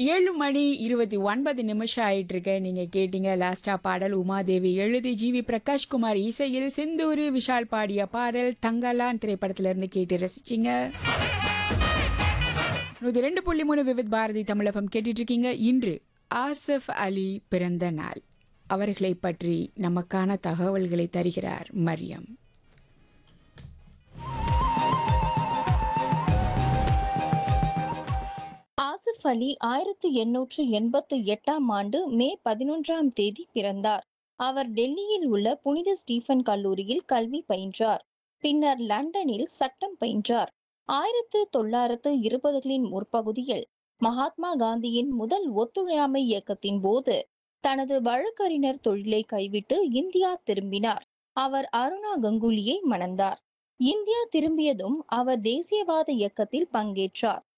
ஏழு மணி இருபத்தி ஒன்பது நிமிஷம் ஆயிட்டு இருக்கு நீங்க கேட்டீங்க லாஸ்டா பாடல் உமாதேவி எழுதி ஜி வி பிரகாஷ்குமார் இசையில் செந்தூரி விஷால் பாடிய பாடல் தங்கலான் திரைப்படத்துல இருந்து கேட்டு ரசிச்சீங்க நூத்தி ரெண்டு புள்ளி மூணு விவித் பாரதி தமிழகம் கேட்டுட்டு இருக்கீங்க இன்று ஆசிஃப் அலி பிறந்த நாள் அவர்களை பற்றி நமக்கான தகவல்களை தருகிறார் மரியம் ஆசிஃப் அலி ஆயிரத்தி எண்ணூற்று எண்பத்தி எட்டாம் ஆண்டு மே பதினொன்றாம் தேதி பிறந்தார் அவர் டெல்லியில் உள்ள புனித ஸ்டீஃபன் கல்லூரியில் கல்வி பயின்றார் பின்னர் லண்டனில் சட்டம் பயின்றார் ஆயிரத்து தொள்ளாயிரத்து இருபதுகளின் முற்பகுதியில் மகாத்மா காந்தியின் முதல் ஒத்துழையாமை இயக்கத்தின் போது தனது வழக்கறிஞர் தொழிலை கைவிட்டு இந்தியா திரும்பினார் அவர் அருணா கங்குலியை மணந்தார் இந்தியா திரும்பியதும் அவர் தேசியவாத இயக்கத்தில் பங்கேற்றார்